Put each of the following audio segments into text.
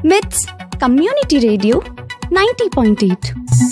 మిట్స్ community radio ninety point eight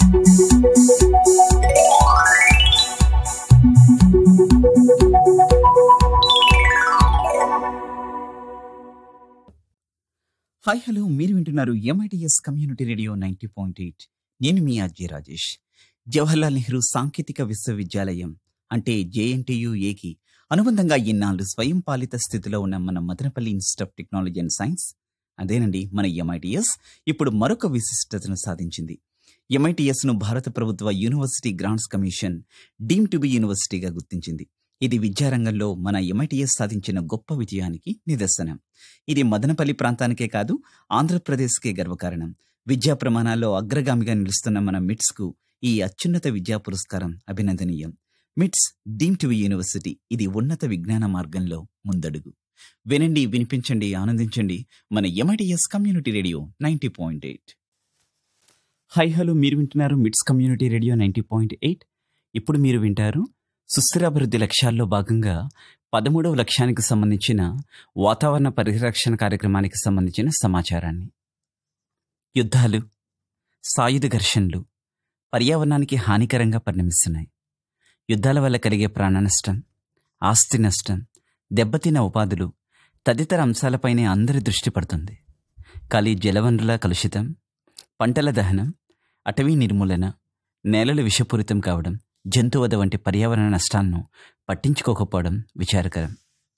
hi hello మీరు వింటున్నారు MITS community radio ninety point eight నేను మీ అజయ్ రాజేష్ జవహర్లాల్ నెహ్రూ సాంకేతిక విశ్వవిద్యాలయం అంటే జేఎన్టీయుఏకి అనుబంధంగా ఇన్నాళ్ళు స్వయం పాలిత స్థితిలో ఉన్న మన Madanapalle institute of technology and science అదేనండి మన ఎంఐటిఎస్ ఇప్పుడు మరొక విశిష్టతను సాధించింది ఎంఐటిఎస్ ను భారత ప్రభుత్వ university grants commission deem to be యూనివర్సిటీగా గుర్తించింది ఇది విద్యారంగంలో మన ఎంఐటిఎస్ సాధించిన గొప్ప విజయానికి నిదర్శనం ఇది మదనపల్లి ప్రాంతానికే కాదు ఆంధ్రప్రదేశ్కే గర్వకారణం విద్యా ప్రమాణాల్లో అగ్రగామిగా నిలుస్తున్న మన మిట్స్ కు ఈ అత్యున్నత విద్యా పురస్కారం అభినందనీయం మిట్స్ డీమ్ టు యూనివర్సిటీ ఇది ఉన్నత విజ్ఞాన మార్గంలో ముందడుగు వినండి వినిపించండి ఆనందించండి మన MITS community radio ninety point eight hi hello మీరు వింటున్నారు MITS community radio ninety point eight ఇప్పుడు మీరు వింటారు సుస్థిరాభివృద్ధి లక్ష్యాల్లో భాగంగా పదమూడవ లక్ష్యానికి సంబంధించిన వాతావరణ పరిరక్షణ కార్యక్రమానికి సంబంధించిన సమాచారాన్ని యుద్ధాలు సాయుధ ఘర్షణలు పర్యావరణానికి హానికరంగా పరిణమిస్తున్నాయి యుద్ధాల వల్ల కలిగే ప్రాణ నష్టం ఆస్తి నష్టం దెబ్బతిన్న ఉపాధులు తదితర అంశాలపైనే అందరి దృష్టి పడుతుంది ఖాళీ జలవనరుల కలుషితం పంటల దహనం అటవీ నిర్మూలన నేలలు విషపూరితం కావడం జంతువధ వంటి పర్యావరణ నష్టాలను పట్టించుకోకపోవడం విచారకరం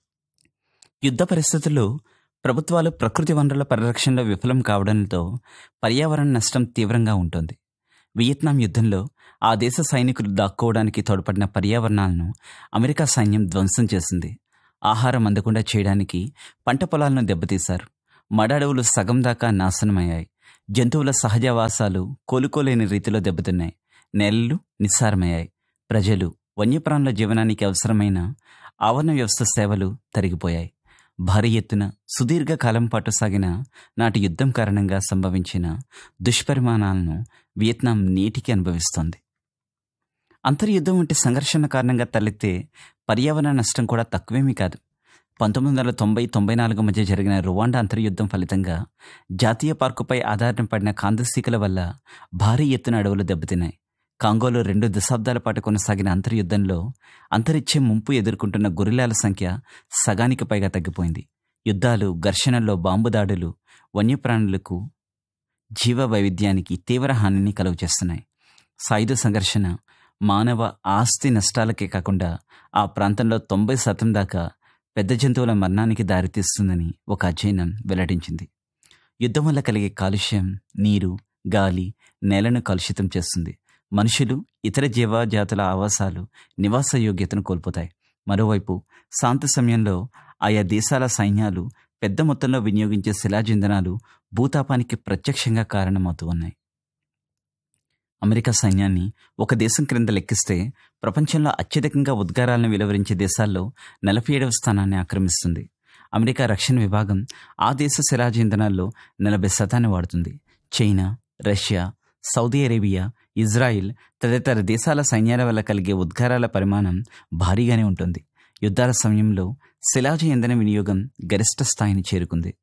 యుద్ధ పరిస్థితుల్లో ప్రభుత్వాలు ప్రకృతి వనరుల పరిరక్షణలో విఫలం కావడంతో పర్యావరణ నష్టం తీవ్రంగా ఉంటుంది వియత్నాం యుద్ధంలో ఆ దేశ సైనికులు దాక్కోవడానికి తోడ్పడిన పర్యావరణాలను అమెరికా సైన్యం ధ్వంసం చేసింది ఆహారం అందకుండా చేయడానికి పంట పొలాలను దెబ్బతీశారు మడడవులు సగం దాకా నాశనమయ్యాయి జంతువుల సహజవాసాలు కోలుకోలేని రీతిలో దెబ్బతిన్నాయి నేలలు నిస్సారమయ్యాయి ప్రజలు వన్యప్రాణుల జీవనానికి అవసరమైన ఆవరణ వ్యవస్థ సేవలు తరిగిపోయాయి భారీ ఎత్తున సుదీర్ఘ కాలం పాటు సాగిన నాటి యుద్ధం కారణంగా సంభవించిన దుష్పరిమాణాలను వియత్నాం నేటికి అనుభవిస్తోంది అంతర్యుద్ధం వంటి సంఘర్షణ కారణంగా తలెత్తే పర్యావరణ నష్టం కూడా తక్కువేమీ కాదు పంతొమ్మిది వందల తొంభై తొంభై నాలుగు మధ్య జరిగిన రువాండా అంతర్యుద్ధం ఫలితంగా జాతీయ పార్కుపై ఆధారపడిన కాందసీకల వల్ల భారీ ఎత్తున అడవులు దెబ్బతిన్నాయి కాంగోలో రెండు దశాబ్దాల పాటు కొనసాగిన అంతర్యుద్ధంలో అంతరిచ్చే ముంపు ఎదుర్కొంటున్న గొరిలాల సంఖ్య సగానికి పైగా తగ్గిపోయింది యుద్ధాలు ఘర్షణల్లో బాంబు దాడులు వన్యప్రాణులకు జీవ వైవిధ్యానికి తీవ్ర హానిని కలుగు చేస్తున్నాయి సాయుధ సంఘర్షణ మానవ ఆస్తి నష్టాలకే కాకుండా ఆ ప్రాంతంలో తొంభై శాతం దాకా పెద్ద జంతువుల మరణానికి దారితీస్తుందని ఒక అధ్యయనం వెల్లడించింది యుద్ధం వల్ల కలిగే కాలుష్యం నీరు గాలి నేలను కలుషితం చేస్తుంది మనుషులు ఇతర జీవజాతుల ఆవాసాలు నివాస యోగ్యతను కోల్పోతాయి మరోవైపు శాంతి సమయంలో ఆయా దేశాల సైన్యాలు పెద్ద మొత్తంలో వినియోగించే శిలాజింధనాలు భూతాపానికి ప్రత్యక్షంగా కారణమవుతూ ఉన్నాయి అమెరికా సైన్యాన్ని ఒక దేశం క్రింద లెక్కిస్తే ప్రపంచంలో అత్యధికంగా ఉద్గారాలను వెలువరించే దేశాల్లో నలభై ఏడవ స్థానాన్ని ఆక్రమిస్తుంది అమెరికా రక్షణ విభాగం ఆ దేశ శిలాజ ఇంధనాల్లో నలభై శాతాన్ని వాడుతుంది China Russia Saudi Arabia Israel తదితర దేశాల సైన్యాల వల్ల కలిగే ఉద్గారాల పరిమాణం భారీగానే ఉంటుంది యుద్ధాల సమయంలో శిలాజ ఇంధన వినియోగం గరిష్ట స్థాయిని చేరుకుంది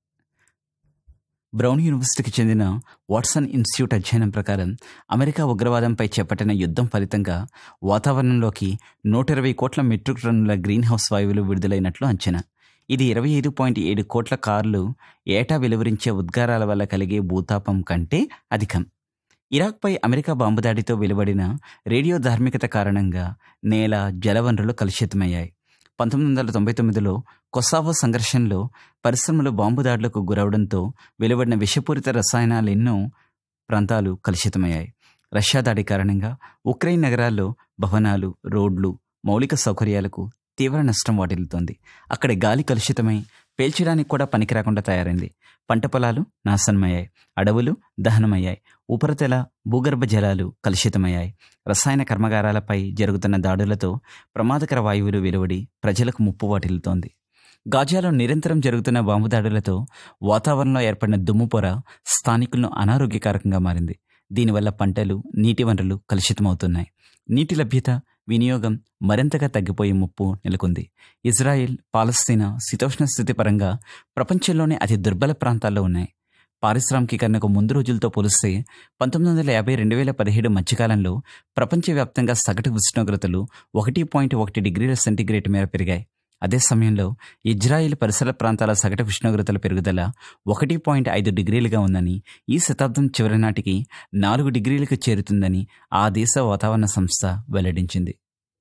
బ్రౌన్ యూనివర్సిటీకి చెందిన వాట్సన్ ఇన్స్టిట్యూట్ అధ్యయనం ప్రకారం అమెరికా ఉగ్రవాదంపై చేపట్టిన యుద్ధం ఫలితంగా వాతావరణంలోకి నూట ఇరవై కోట్ల మెట్రిక్ టన్నుల గ్రీన్ హౌస్ వాయువులు విడుదలైనట్లు అంచనా ఇది ఇరవై ఐదు పాయింట్ ఏడు కోట్ల కార్లు ఏటా వెలువరించే ఉద్గారాల వల్ల కలిగే భూతాపం కంటే అధికం ఇరాక్పై అమెరికా బాంబు దాడితో వెలువడిన రేడియో ధార్మికత కారణంగా నేల జలవనరులు కలుషితమయ్యాయి పంతొమ్మిది వందల తొంభై తొమ్మిదిలో కొసావో సంఘర్షణలో పరిశ్రమలు బాంబు దాడులకు గురవడంతో వెలువడిన విషపూరిత రసాయనాలు ఎన్నో ప్రాంతాలు కలుషితమయ్యాయి రష్యా దాడి కారణంగా ఉక్రెయిన్ నగరాల్లో భవనాలు రోడ్లు మౌలిక సౌకర్యాలకు తీవ్ర నష్టం వాటిల్లుతోంది అక్కడి గాలి కలుషితమై పేల్చడానికి కూడా పనికిరాకుండా తయారైంది పంట పొలాలు నాశనమయ్యాయి అడవులు దహనమయ్యాయి ఉపరితల భూగర్భ జలాలు కలుషితమయ్యాయి రసాయన కర్మాగారాలపై జరుగుతున్న దాడులతో ప్రమాదకర వాయువులు వెలువడి ప్రజలకు ముప్పు వాటిల్లుతోంది గాజాలో నిరంతరం జరుగుతున్న బాంబు దాడులతో వాతావరణంలో ఏర్పడిన దుమ్ము పొర స్థానికులను అనారోగ్యకారకంగా మారింది దీనివల్ల పంటలు నీటి వనరులు కలుషితమవుతున్నాయి నీటి లభ్యత వినియోగం మరింతగా తగ్గిపోయే ముప్పు నెలకొంది ఇజ్రాయెల్ పాలస్తీనా శీతోష్ణ స్థితి పరంగా ప్రపంచంలోనే అతి దుర్బల ప్రాంతాల్లో ఉన్నాయి పారిశ్రామికీకరణకు ముందు రోజులతో పోలిస్తే పంతొమ్మిది వందల యాభై రెండు వేల పదిహేడు మధ్యకాలంలో ప్రపంచవ్యాప్తంగా సగటు ఉష్ణోగ్రతలు ఒకటి పాయింట్ ఒకటి డిగ్రీల సెంటీగ్రేడ్ మేర పెరిగాయి అదే సమయంలో ఇజ్రాయిల్ పరిసర ప్రాంతాల సగటు ఉష్ణోగ్రతల పెరుగుదల ఒకటి పాయింట్ ఐదు డిగ్రీలుగా ఉందని ఈ శతాబ్దం చివరి నాటికి నాలుగు డిగ్రీలకు చేరుతుందని ఆ దేశ వాతావరణ సంస్థ వెల్లడించింది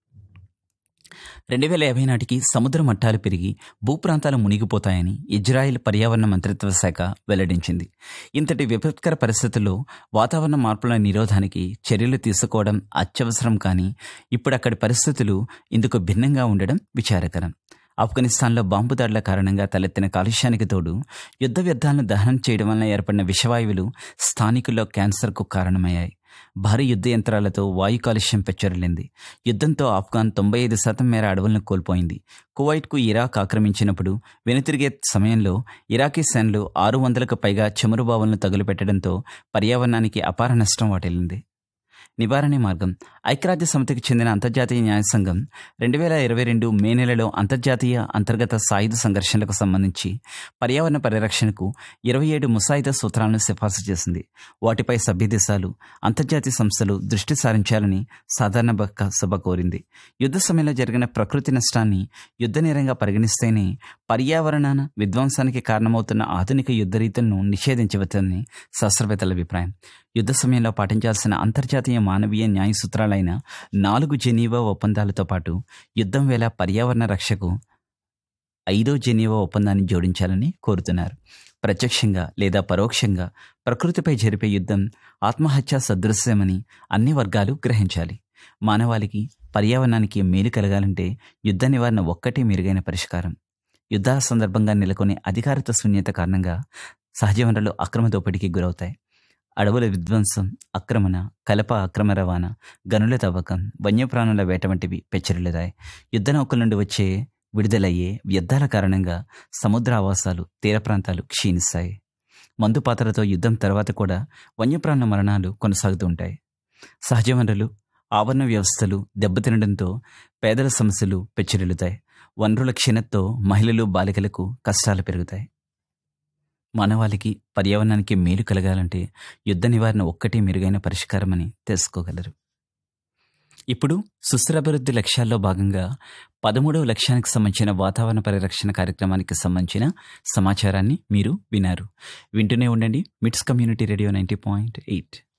రెండు వేల యాభై నాటికి సముద్ర మట్టాలు పెరిగి భూప్రాంతాలు మునిగిపోతాయని ఇజ్రాయిల్ పర్యావరణ మంత్రిత్వ శాఖ వెల్లడించింది ఇంతటి విపత్కర పరిస్థితుల్లో వాతావరణ మార్పుల నిరోధానికి చర్యలు తీసుకోవడం అత్యవసరం కానీ ఇప్పుడు అక్కడి పరిస్థితులు ఇందుకు భిన్నంగా ఉండడం విచారకరం ఆఫ్ఘనిస్తాన్లో బాంబు దాడుల కారణంగా తలెత్తిన కాలుష్యానికి తోడు యుద్ధ వ్యర్థాలను దహనం చేయడం వలన ఏర్పడిన విషవాయువులు స్థానికుల్లో క్యాన్సర్కు కారణమయ్యాయి భారీ యుద్ధ యంత్రాలతో వాయు కాలుష్యం పెచ్చరిల్లింది యుద్ధంతో ఆఫ్ఘాన్ తొంభై ఐదు శాతం మేర అడవులను కోల్పోయింది కువైట్కు ఇరాక్ ఆక్రమించినప్పుడు వెనుతిరిగే సమయంలో ఇరాకీ సేనలు ఆరు వందలకు పైగా చమురు బావులను తగులుపెట్టడంతో పర్యావరణానికి అపార నష్టం వాటిల్లింది నివారణ మార్గం ఐక్యరాజ్య సమితికి చెందిన అంతర్జాతీయ న్యాయ సంఘం రెండు వేల ఇరవై రెండు మే నెలలో అంతర్జాతీయ అంతర్గత సాయుధ సంఘర్షణలకు సంబంధించి పర్యావరణ పరిరక్షణకు ఇరవై ఏడు ముసాయిదా సూత్రాలను సిఫార్సు చేసింది వాటిపై సభ్య దేశాలు అంతర్జాతీయ సంస్థలు దృష్టి సారించాలని సాధారణ బక్క సభ కోరింది యుద్ధ సమయంలో జరిగిన ప్రకృతి నష్టాన్ని యుద్ధ నేరంగా పరిగణిస్తేనే పర్యావరణ విధ్వంసానికి కారణమవుతున్న ఆధునిక యుద్ధ రీతులను నిషేధించవచ్చని శాస్త్రవేత్తల అభిప్రాయం యుద్ధ సమయంలో పాటించాల్సిన అంతర్జాతీయ మానవీయ న్యాయ సూత్రాలైన నాలుగు జెనీవా ఒప్పందాలతో పాటు యుద్ధం వేళ పర్యావరణ రక్షకు ఐదో జెనీవా ఒప్పందాన్ని జోడించాలని కోరుతున్నారు ప్రత్యక్షంగా లేదా పరోక్షంగా ప్రకృతిపై జరిపే యుద్ధం ఆత్మహత్య సదృశ్యమని అన్ని వర్గాలు గ్రహించాలి మానవాళికి పర్యావరణానికి మేలు కలగాలంటే యుద్ధ నివారణ ఒక్కటే మెరుగైన పరిష్కారం యుద్ధాల సందర్భంగా నెలకొనే అధికారిత శూన్యత కారణంగా సహజ వనరులు అక్రమ దోపిడీకి గురవుతాయి అడవుల విధ్వంసం ఆక్రమణ కలప అక్రమ రవాణా గనుల తవ్వకం వన్యప్రాణుల వేట వంటివి పెచ్చరిల్లుతాయి యుద్ధ నౌకల నుండి వచ్చే విడుదలయ్యే వ్యర్థాల కారణంగా సముద్ర ఆవాసాలు తీర ప్రాంతాలు క్షీణిస్తాయి మందు పాత్రలతో యుద్ధం తర్వాత కూడా వన్యప్రాణుల మరణాలు కొనసాగుతూ ఉంటాయి సహజ వనరులు ఆవరణ వ్యవస్థలు దెబ్బతినడంతో పేదల సమస్యలు పెచ్చరిల్లుతాయి వనరుల క్షీణతతో మహిళలు బాలికలకు కష్టాలు పెరుగుతాయి మానవాళికి పర్యావరణానికి మేలు కలగాలంటే యుద్ధ నివారణ ఒక్కటే మెరుగైన పరిష్కారమని తెలుసుకోగలరు ఇప్పుడు సుస్థిరాభివృద్ధి లక్ష్యాల్లో భాగంగా పదమూడవ లక్ష్యానికి సంబంధించిన వాతావరణ పరిరక్షణ కార్యక్రమానికి సంబంధించిన సమాచారాన్ని మీరు వినారు వింటూనే ఉండండి MITS community radio ninety point eight